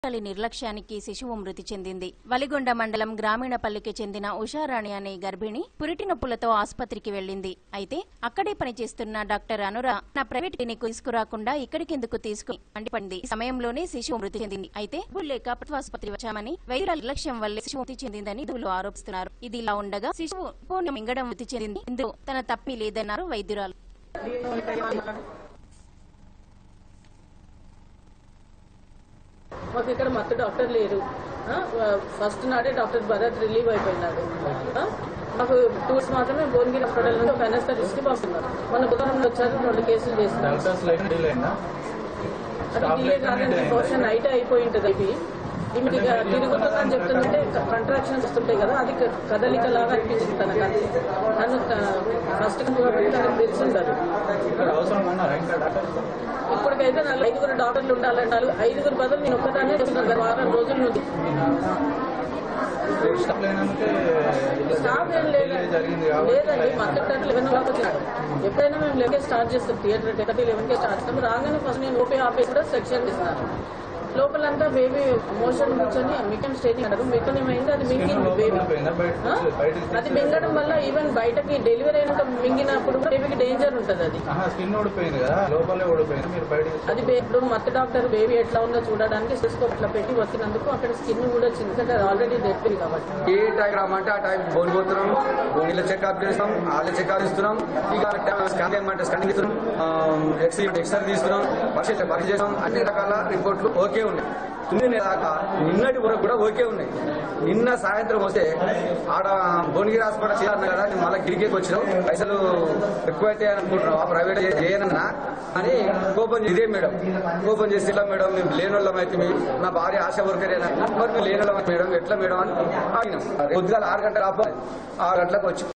తల్లి నిర్లక్ష్యానికి శిశువు మృతి చెందింది వలిగొండ మండలం గ్రామీణపల్లికి చెందిన ఉషారాణి అనే గర్భిణి పురిటి నొప్పులతో ఆసుపత్రికి వెళ్లింది అయితే అక్కడే పనిచేస్తున్న డాక్టర్ అనురా నా ప్రైవేట్ క్లినిక్ తీసుకురాకుండా ఇక్కడికెందుకు తీసుకుని మండిపడింది ఈ సమయంలోనే శిశువు మృతి చెందింది అయితే డబ్బులు లేక ప్రభుత్వ ఆసుపత్రి వచ్చామని వైద్యుల నిర్లక్ష్యం వల్లే శిశువు మృతి చెందిందని దువులు ఆరోపిస్తున్నారు ఇది ఇలా ఉండగా శిశువు పూర్ణ మింగడం మృతి చెందింది ఇందులో తన తప్పి లేదన్నారు వైద్యురాలు మాకు ఇక్కడ మత్తు డాక్టర్ లేరు ఆ, ఫస్ట్ నాడే డాక్టర్ భరత్ రిలీవ్ అయిపోయినాడు ఆ, మాకు టూర్స్ మాత్రమే భువనగిరి హాస్పిటల్ నుంచి ఒక ఎన్ఎస్ఆర్ కి పంపుతున్నారు మొన్న బుధవారం వచ్చారు రెండు కేసులు చేస్తున్నారు డాక్టర్స్ లైన్ డీల్ అయిందా అది డిలే కాదండి పోర్షన్ నైట్ అయిపోయి ఉంటుంది అవి ఈమెకి ఇక తిరుగుతుందని చెప్తుందంటే కంట్రాక్షన్స్ వస్తుంటాయి కదా అది క- కదలిక లాగా అనిపించింది తనకు అంతే నన్ను ఫస్ట్ కాబట్టి తనకు తెలిసింటారు ఇక్కడ అవసరం ఉన్నారా ఇంకా డాక్టర్స్ ఇప్పటికైతే నాకు ఐదుగురు డాక్టర్లు ఉండాలన్నారు ఐదుగురు బదులు నేను ఒక్కదాన్నే చేస్తున్నాను గత వారం రోజుల నుంచి స్టాప్ లేనందుకే స్టాఫ్ ఏం delay లేదండి జరిగింది కాబట్టి లేదండి మత్తు టెన్ లెవెన్ ఓ క్లాక్ వచ్చినాడు ఎప్పుడైనా మేము లెవెన్ స్టార్ట్ చేస్తాం థియేటర్ థర్టీ లెవెన్ కే స్టార్ట్ చేస్తాం రాగానే ఫస్ట్ నేను ఓపీ ఆపేసి కూడా సెక్షన్ ఇస్తున్నాను లోపలంతా బేబీ మోషన్ కూర్చొని మికం స్టేజింగ్ అంటారు మికం ఏమైంది అది మింగింది బేబీ పోయిందా బయట ఆ? బయటకి అది మింగడం వల్ల ఈవెన్ బయటకి డెలివరీ అయినాక మింగినప్పుడు కూడా బేబీకి డేంజర్ ఉంటుంది అది స్కిన్ ఓడిపోయింది కదా లోపలే ఓడిపోయింది మీరు బయటకి అది బే- ఇప్పుడు మత్తు డాక్టర్ బేబీ ఎట్లా ఉందో చూడడానికి స్టెస్కోప్ ఇట్లా పెట్టి వచ్చినందుకు అక్కడ స్కిన్ కూడా వచ్చింది ఎందుకంటే అది ఆల్రెడీ డెడ్ కాబట్టి ఏ టైం రమ్మంటే ఆ టైం బోన్ పోతున్నాం బోనీలో చెకప్ చేస్తాం వాళ్ళ చెకప్ ఇస్తున్నాం ఇక స్కాన్ చేయమంటే స్కాన్ ఇస్తున్నాం ఎక్స్రే ఎక్స్రే తీస్తున్నాం పరీక్ష పరీక్ష చేస్తాం అన్ని రకాల రిపోర్ట్లు ఓకే ఉన్నాయి తొమ్మిది దాకా నిన్నటి వరకు కూడా ఓకే ఉన్నాయి నిన్న సాయంత్రం వస్తే ఆడ భువనగిరి హాస్పిటల్ చేయాలన్నా కదా నేను మళ్ళీ గిరికేకి వచ్చినాం పైసలు ఎక్కువైతే అనుకుంటున్నాం ఆ ప్రైవేట్ చేయనన్నా అని కోపం ఇదే మేడం కోపం చేసి ఇట్లా మేడం మేము లేని వాళ్ళం అయితే మీ- నా భార్య ఆశ వర్కరేనా మరి మేము లేని వాళ్ళం మేడం ఎట్లా మేడం అని అడిగినాం పొద్దుగాల ఆరు గంటల ఆరు గంటలకు వచ్చి